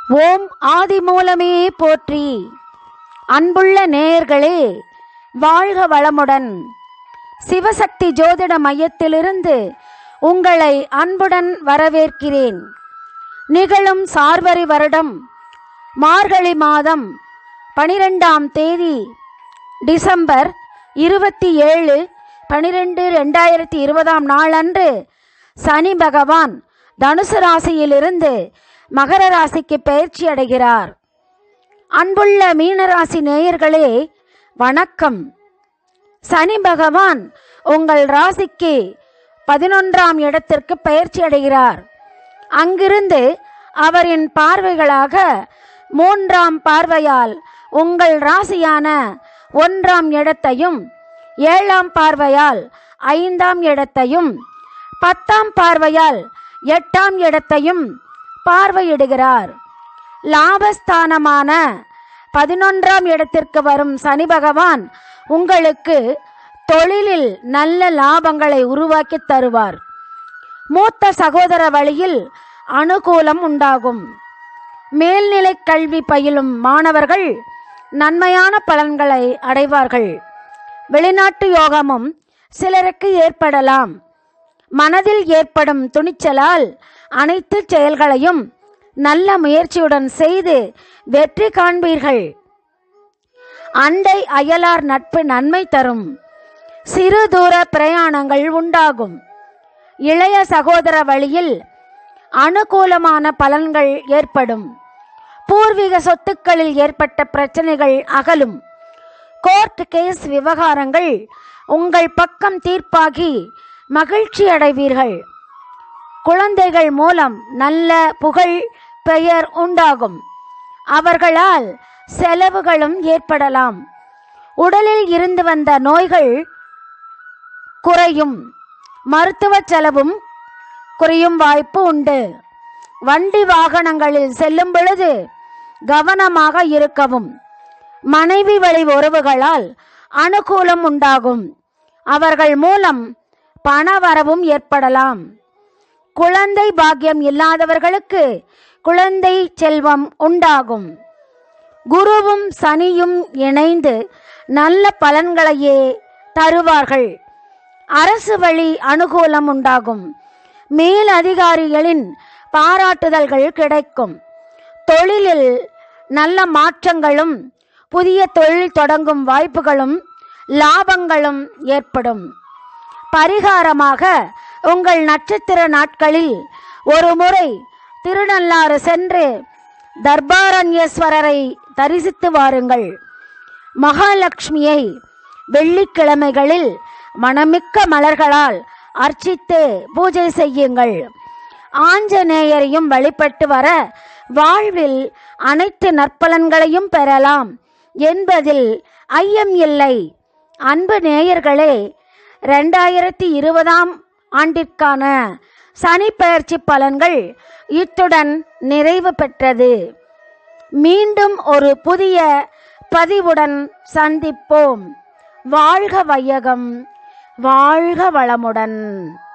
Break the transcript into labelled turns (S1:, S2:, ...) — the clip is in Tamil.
S1: ஓம் ஆதி மூலமே போற்றி அன்புள்ள நேயர்களே வாழ்க வளமுடன் சிவசக்தி ஜோதிட மையத்திலிருந்து உங்களை அன்புடன் வரவேற்கிறேன் நிகழும் சார்வரி வருடம் மார்கழி மாதம் பனிரெண்டாம் தேதி டிசம்பர் இருபத்தி ஏழு பனிரெண்டு ரெண்டாயிரத்தி இருபதாம் நாளன்று சனி பகவான் தனுசு ராசியிலிருந்து மகர ராசிக்கு பயிற்சி அடைகிறார் அன்புள்ள மீனராசி நேயர்களே வணக்கம் சனி பகவான் உங்கள் ராசிக்கு பதினொன்றாம் இடத்திற்கு பயிற்சி அடைகிறார் அங்கிருந்து அவரின் பார்வைகளாக மூன்றாம் பார்வையால் உங்கள் ராசியான ஒன்றாம் இடத்தையும் ஏழாம் பார்வையால் ஐந்தாம் இடத்தையும் பத்தாம் பார்வையால் எட்டாம் இடத்தையும் பார்வையிடுகிறார் லாபஸ்தானமான பதினொன்றாம் இடத்திற்கு வரும் சனி பகவான் உங்களுக்கு தொழிலில் நல்ல லாபங்களை உருவாக்கி தருவார் மூத்த சகோதர வழியில் அனுகூலம் உண்டாகும் மேல்நிலை கல்வி பயிலும் மாணவர்கள் நன்மையான பலன்களை அடைவார்கள் வெளிநாட்டு யோகமும் சிலருக்கு ஏற்படலாம் மனதில் ஏற்படும் துணிச்சலால் அனைத்து செயல்களையும் நல்ல முயற்சியுடன் செய்து வெற்றி காண்பீர்கள் அண்டை அயலார் நட்பு நன்மை தரும் சிறு தூர பிரயாணங்கள் உண்டாகும் இளைய சகோதர வழியில் அனுகூலமான பலன்கள் ஏற்படும் பூர்வீக சொத்துக்களில் ஏற்பட்ட பிரச்சனைகள் அகலும் கோர்ட் கேஸ் விவகாரங்கள் உங்கள் பக்கம் தீர்ப்பாகி மகிழ்ச்சி அடைவீர்கள் குழந்தைகள் மூலம் நல்ல புகழ் பெயர் உண்டாகும் அவர்களால் செலவுகளும் ஏற்படலாம் உடலில் இருந்து வந்த நோய்கள் குறையும் மருத்துவ செலவும் குறையும் வாய்ப்பு உண்டு வண்டி வாகனங்களில் செல்லும் பொழுது கவனமாக இருக்கவும் மனைவி வழி உறவுகளால் அனுகூலம் உண்டாகும் அவர்கள் மூலம் பணவரவும் ஏற்படலாம் குழந்தை பாக்கியம் இல்லாதவர்களுக்கு குழந்தை செல்வம் உண்டாகும் குருவும் சனியும் இணைந்து நல்ல பலன்களையே தருவார்கள் அரசு வழி அனுகூலம் உண்டாகும் மேல் அதிகாரிகளின் பாராட்டுதல்கள் கிடைக்கும் தொழிலில் நல்ல மாற்றங்களும் புதிய தொழில் தொடங்கும் வாய்ப்புகளும் லாபங்களும் ஏற்படும் பரிகாரமாக உங்கள் நட்சத்திர நாட்களில் ஒரு முறை திருநள்ளாறு சென்று தர்பாரண்யேஸ்வரரை தரிசித்து வாருங்கள் மகாலட்சுமியை வெள்ளிக்கிழமைகளில் மணமிக்க மலர்களால் அர்ச்சித்து பூஜை செய்யுங்கள் ஆஞ்சநேயரையும் வழிபட்டு வர வாழ்வில் அனைத்து நற்பலன்களையும் பெறலாம் என்பதில் ஐயம் இல்லை அன்பு நேயர்களே ரெண்டாயிரத்தி இருபதாம் ஆண்டிற்கான சனி பெயர்ச்சி பலன்கள் இத்துடன் நிறைவு பெற்றது மீண்டும் ஒரு புதிய பதிவுடன் சந்திப்போம் வாழ்க வையகம் வாழ்க வளமுடன்